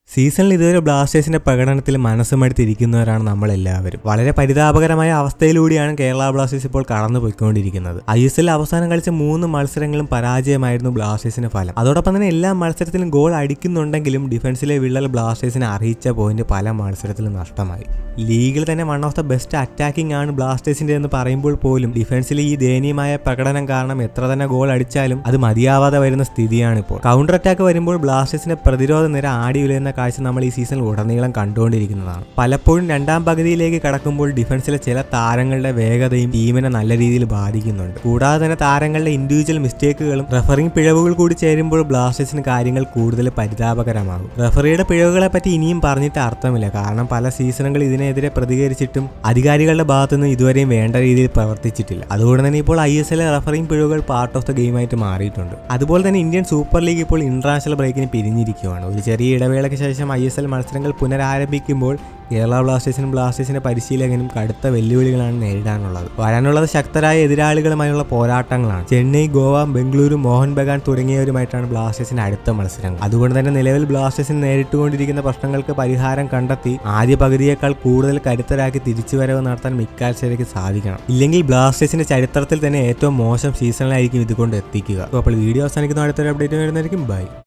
സീസണിൽ ഇതുവരെ ബ്ലാസ്റ്റേഴ്സിന്റെ പ്രകടനത്തിൽ മനസ്സുമടുത്തിരിക്കുന്നവരാണ് നമ്മളെല്ലാവരും വളരെ പരിതാപകരമായ അവസ്ഥയിലൂടെയാണ് കേരള ബ്ലാസ്റ്റേഴ്സ് ഇപ്പോൾ കടന്നു പോയിക്കൊണ്ടിരിക്കുന്നത് ഐ എസ് എൽ അവസാനം കളിച്ച മൂന്ന് മത്സരങ്ങളും പരാജയമായിരുന്നു ബ്ലാസ്റ്റേഴ്സിന്റെ ഫലം അതോടൊപ്പം തന്നെ എല്ലാ മത്സരത്തിലും ഗോൾ അടിക്കുന്നുണ്ടെങ്കിലും ഡിഫൻസിലെ വിള്ളൽ ബ്ലാസ്റ്റേഴ്സിനെ അറിയിച്ച പോയിന്റ് പല മത്സരത്തിലും നഷ്ടമായി ലീഗിൽ തന്നെ one of the best attacking ആണ് ബ്ലാസ്റ്റേഴ്സിന്റെ എന്ന് പറയുമ്പോൾ പോലും ഡിഫൻസിൽ ഈ ദയനീയമായ പ്രകടനം കാരണം എത്ര തന്നെ ഗോൾ അടിച്ചാലും അത് മതിയാവാതെ വരുന്ന സ്ഥിതിയാണ് ഇപ്പോൾ കൗണ്ടർ അറ്റാക്ക് വരുമ്പോൾ ബ്ലാസ്റ്റേഴ്സിന്റെ പ്രതിരോധ നിര ആടി ഉലയുന്ന കാഴ്ച നമ്മൾ ഈ സീസണിൽ ഉടനീളം കണ്ടുകൊണ്ടിരിക്കുന്നതാണ് പലപ്പോഴും രണ്ടാം പകുതിയിലേക്ക് കടക്കുമ്പോൾ ഡിഫൻസിലെ ചില താരങ്ങളുടെ വേഗതയും ടീമിനെ നല്ല രീതിയിൽ ബാധിക്കുന്നുണ്ട് കൂടാതെ തന്നെ താരങ്ങളുടെ ഇൻഡിവിജ്വൽ മിസ്റ്റേക്കുകളും റഫറിംഗ് പിഴവുകൾ കൂടി ചേരുമ്പോൾ ബ്ലാസ്റ്റേഴ്സിന് കാര്യങ്ങൾ കൂടുതൽ പരിതാപകരമാകും റഫറിയുടെ പിഴവുകളെ പറ്റി ഇനിയും പറഞ്ഞിട്ട് അർത്ഥമില്ല കാരണം പല സീസണുകൾ ഇതിനെതിരെ പ്രതികരിച്ചിട്ടും അധികാരികളുടെ ഭാഗത്തുനിന്ന് ഇതുവരെയും വേണ്ട രീതിയിൽ പ്രവർത്തിച്ചിട്ടില്ല അതുകൊണ്ട് തന്നെ ഇപ്പോൾ ഐ എസ് എൽ റഫറിംഗ് പിഴവുകൾ പാർട്ട് ഓഫ് ദ ഗെയിമായിട്ട് മാറിയിട്ടുണ്ട് അതുപോലെ തന്നെ ഇന്ത്യൻ സൂപ്പർ ലീഗ് ഇപ്പോൾ ഇന്റർനാഷണൽ ബ്രേക്കിന് പിരിഞ്ഞിരിക്കുകയാണ് ഒരു ചെറിയ ഇടവേളയ്ക്ക് ശേഷം ഐ എസ് എൽ മത്സരങ്ങൾ പുനരാരംഭിക്കുമ്പോൾ കേരള ബ്ലാസ്റ്റേഴ്സിനും ബ്ലാസ്റ്റേഴ്സിന്റെ പരിശീലകനും കടുത്ത വെല്ലുവിളികളാണ് നേരിടാനുള്ളത് വരാനുള്ളത് ശക്തരായ എതിരാളികളുമായുള്ള പോരാട്ടങ്ങളാണ് ചെന്നൈ ഗോവ ബംഗളൂരു മോഹൻ ബഗാൻ തുടങ്ങിയവരുമായിട്ടാണ് ബ്ലാസ്റ്റേഴ്സിന്റെ അടുത്ത മത്സരങ്ങൾ അതുകൊണ്ട് തന്നെ നിലവിൽ ബ്ലാസ്റ്റേഴ്സിന് നേരിട്ടുകൊണ്ടിരിക്കുന്ന പ്രശ്നങ്ങൾക്ക് പരിഹാരം കണ്ടെത്തി ആദ്യ പകുതിയേക്കാൾ കൂടുതൽ കരുത്തരാക്കി തിരിച്ചുവരവ് നടത്താൻ മിക്കാൽസേരയ്ക്ക് സാധിക്കണം ഇല്ലെങ്കിൽ ബ്ലാസ്റ്റേഴ്സിന്റെ ചരിത്രത്തിൽ തന്നെ ഏറ്റവും മോശം സീസണിലായിരിക്കും ഇതുകൊണ്ട് എത്തിക്കുക അപ്പോൾ വീഡിയോ അവസാനിക്കുന്ന അടുത്തൊരു അപ്ഡേറ്റ് വരുന്നതായിരിക്കും ബൈ